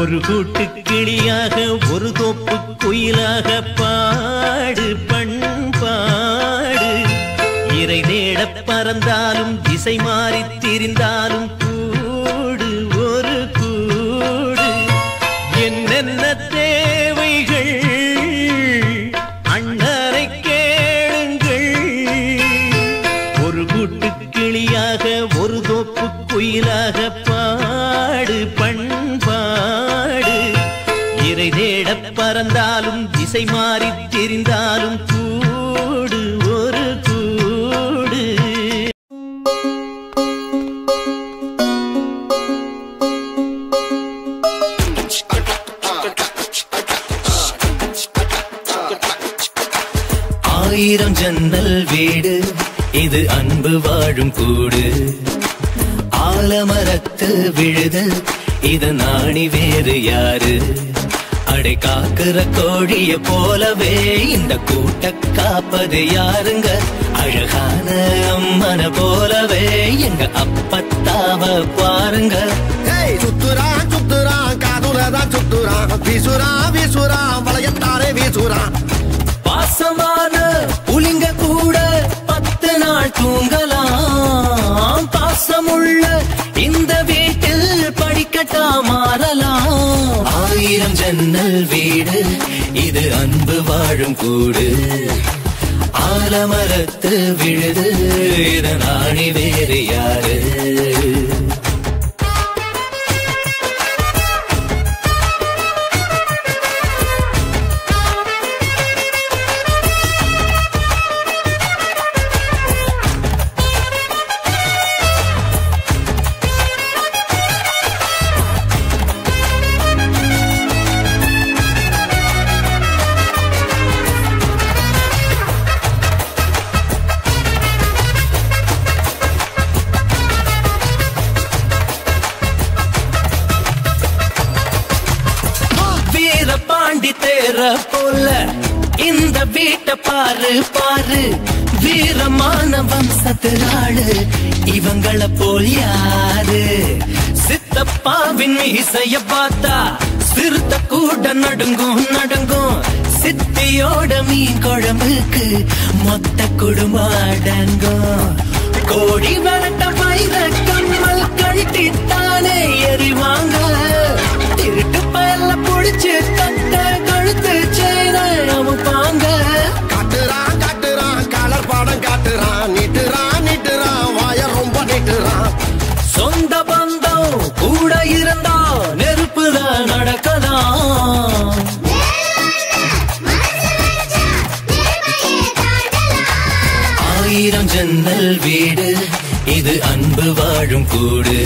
ஒரு கூட்டு கிளியாக ஒரு தோப்பு குயிலாக பாடு பண்பாடு இறை தேடப் பறந்தாலும் திசை மாறித் திரிந்தாலும் கூடு ஒரு கூடு என்னென்ன தேவைகள் அண்ணரை கேளுங்கள் ஒரு கூட்டு கிளியாக ஒரு தோப்பு குயிலாக பாடு பண்பாடு இறை தேடப் பறந்தாலும் திசை மாறித் திரிந்தாலும் கூடு ஒரு கூடு ஆயிரம் ஜன்னல் வீடு இது அன்பு வாழும் கூடு ஆலமரத்து விழுது இது நாணி வேறு யாரு அடை காக்குற கோழிய போலவே இந்த கூட்ட காப்பது யாருங்க அழகான அம்மன போலவே எங்க அப்பத்தாவ பாருங்க ஏய் சுத்துறான் சுத்துறான் காதுலதான் சுத்துறான் வீசுறான் வீசுறான் வளையத்தாரே வீசுறான் பாசமான புலிங்க கூட பத்து நாள் தூங்கலாம் பாசமுள்ள இந்த வீட்டில் படிக்கட்டா மாறலாம் ஆயிரம் ஜன்னல் வீடு இது அன்பு வாழும் கூடு ஆலமரத்து விழுது இதனாணி வேறு யாரு வீர பாண்டி தேர போல இந்த வீட்டை பாரு பாரு வீரமான வம்சத்தினாளு இவங்கள போல் யாரு சித்தப்பாவின் மீசைய பார்த்தா சிறுத்த கூட நடுங்கும் நடுங்கும் சித்தியோட மீன் குழம்புக்கு மொத்த குடும்பம் அடங்கும் கோடி வரட்ட வைர கம்மல் கழட்டித்தானே எறிவாங்க திருட்டு பயல்ல புடிச்சு தட்ட கழுத்து செய்த அமுப்பாங்க காட்டுறான் காட்டுறான் கலர் படம் காட்டுறான் நீட்டுறான் நீட்டுறான் வாய ரொம்ப நீட்டுறான் சொந்த பந்தம் கூட இருந்தா நெருப்புதான் நடக்கலாம் ஆயிரம் ஜன்னல் வீடு இது அன்பு வாழும் கூடு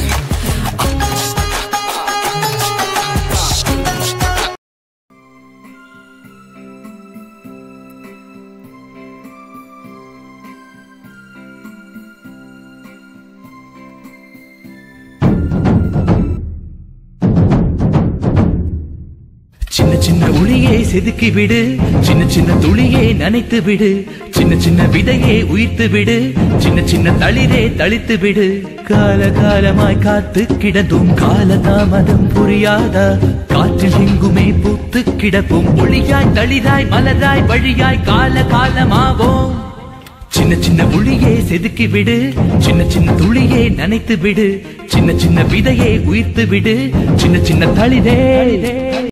சின்ன சின்ன ஒளியை செதுக்கி விடு சின்ன சின்ன துளியை நனைத்து விடு சின்ன சின்ன விதையை உயிர்த்து விடு சின்ன சின்ன தளிரே தளித்து விடு கால காலமாய் காத்து கிடந்தும் கால தாமதம் புரியாதா காற்றில் எங்குமே பூத்து கிடப்பும் ஒளியாய் தளிராய் மலராய் வழியாய் கால காலமாவோம் சின்ன சின்ன ஒளியே செதுக்கி விடு சின்ன சின்ன துளியே நனைத்து விடு சின்ன சின்ன விதையை உயிர்த்து விடு சின்ன சின்ன தளிரே